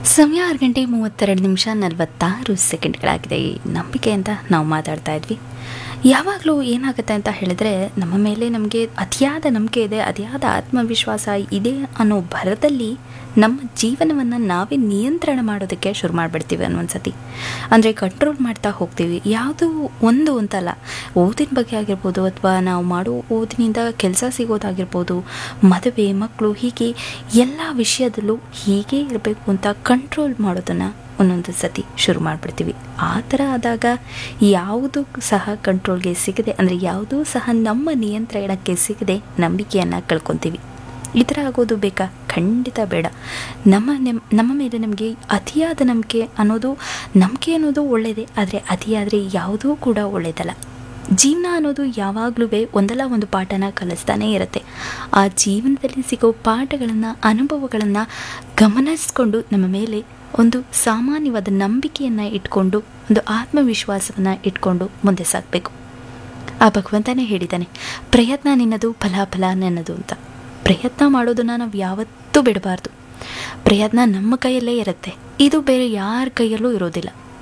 ಸಮಯ ಆರು ಗಂಟೆ ಮೂವತ್ತೆರಡು ನಿಮಿಷ ನಲವತ್ತಾರು ಸೆಕೆಂಡ್ಗಳಾಗಿದೆ ಈ ನಂಬಿಕೆ ಅಂತ ನಾವು ಮಾತಾಡ್ತಾ ಇದ್ವಿ ಯಾವಾಗಲೂ ಏನಾಗುತ್ತೆ ಅಂತ ಹೇಳಿದ್ರೆ ನಮ್ಮ ಮೇಲೆ ನಮಗೆ ಅತಿಯಾದ ನಂಬಿಕೆ ಇದೆ ಅತಿಯಾದ ಆತ್ಮವಿಶ್ವಾಸ ಇದೆ ಅನ್ನೋ ಭರದಲ್ಲಿ ನಮ್ಮ ಜೀವನವನ್ನು ನಾವೇ ನಿಯಂತ್ರಣ ಮಾಡೋದಕ್ಕೆ ಶುರು ಮಾಡಿಬಿಡ್ತೀವಿ ಅನ್ನೊಂದ್ಸತಿ ಅಂದರೆ ಕಂಟ್ರೋಲ್ ಮಾಡ್ತಾ ಹೋಗ್ತೀವಿ ಯಾವುದೂ ಒಂದು ಅಂತಲ್ಲ ಓದಿನ ಬಗ್ಗೆ ಆಗಿರ್ಬೋದು ಅಥವಾ ನಾವು ಮಾಡೋ ಓದಿನಿಂದ ಕೆಲಸ ಸಿಗೋದಾಗಿರ್ಬೋದು ಮದುವೆ ಮಕ್ಕಳು ಹೀಗೆ ಎಲ್ಲ ವಿಷಯದಲ್ಲೂ ಹೀಗೆ ಇರಬೇಕು ಅಂತ ಕಂಟ್ರೋಲ್ ಮಾಡೋದನ್ನು ಒಂದೊಂದು ಸತಿ ಶುರು ಮಾಡಿಬಿಡ್ತೀವಿ ಆ ಥರ ಆದಾಗ ಯಾವುದೂ ಸಹ ಕಂಟ್ರೋಲ್ಗೆ ಸಿಗದೆ ಅಂದರೆ ಯಾವುದೂ ಸಹ ನಮ್ಮ ನಿಯಂತ್ರಣಕ್ಕೆ ಸಿಗದೆ ನಂಬಿಕೆಯನ್ನು ಕಳ್ಕೊತೀವಿ ಈ ಥರ ಆಗೋದು ಬೇಕಾ ಖಂಡಿತ ಬೇಡ ನಮ್ಮ ನೆಮ್ ನಮ್ಮ ಮೇಲೆ ನಮಗೆ ಅತಿಯಾದ ನಂಬಿಕೆ ಅನ್ನೋದು ನಂಬಿಕೆ ಅನ್ನೋದು ಒಳ್ಳೆಯದೇ ಆದರೆ ಅತಿಯಾದರೆ ಯಾವುದೂ ಕೂಡ ಒಳ್ಳೆಯದಲ್ಲ ಜೀವನ ಅನ್ನೋದು ಯಾವಾಗಲೂ ಒಂದಲ್ಲ ಒಂದು ಪಾಠನ ಕಲಿಸ್ತಾನೇ ಇರುತ್ತೆ ಆ ಜೀವನದಲ್ಲಿ ಸಿಗೋ ಪಾಠಗಳನ್ನು ಅನುಭವಗಳನ್ನು ಗಮನಿಸ್ಕೊಂಡು ನಮ್ಮ ಮೇಲೆ ಒಂದು ಸಾಮಾನ್ಯವಾದ ನಂಬಿಕೆಯನ್ನು ಇಟ್ಕೊಂಡು ಒಂದು ಆತ್ಮವಿಶ್ವಾಸವನ್ನು ಇಟ್ಕೊಂಡು ಮುಂದೆ ಸಾಗಬೇಕು ಆ ಭಗವಂತನೇ ಹೇಳಿದ್ದಾನೆ ಪ್ರಯತ್ನ ನಿನ್ನದು ಫಲಾಫಲ ನನ್ನದು ಅಂತ ಪ್ರಯತ್ನ ಮಾಡೋದನ್ನು ನಾವು ಯಾವತ್ತೂ ಬಿಡಬಾರ್ದು ಪ್ರಯತ್ನ ನಮ್ಮ ಕೈಯಲ್ಲೇ ಇರುತ್ತೆ ಇದು ಬೇರೆ ಯಾರ ಕೈಯಲ್ಲೂ ಇರೋದಿಲ್ಲ